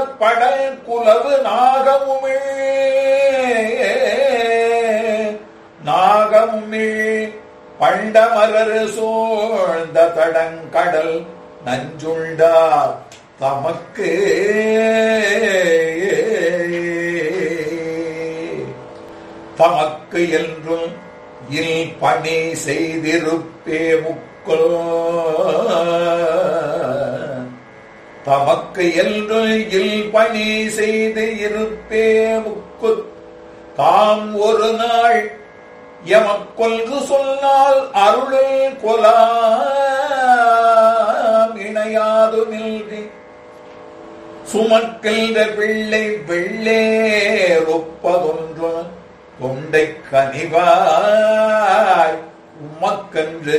படல் குலவு நாகமுமே நாகமுமே பண்டமரர் சோழ்ந்த தடங்கடல் நஞ்சுண்டார் தமக்கு தமக்கு என்றும் இல் பணி செய்திருப்பே முக்குல் தமக்கு என்று இல் பணி செய்து இருப்பே முக்கு தாம் ஒரு நாள் எமக்கொன்று சொன்னால் அருளில் கொலாம் இணையாது நில்றி சுமக்கின்ற பிள்ளை வெள்ளேரொப்பதொன்று தொண்டை கனிவாய் உமக்கன்று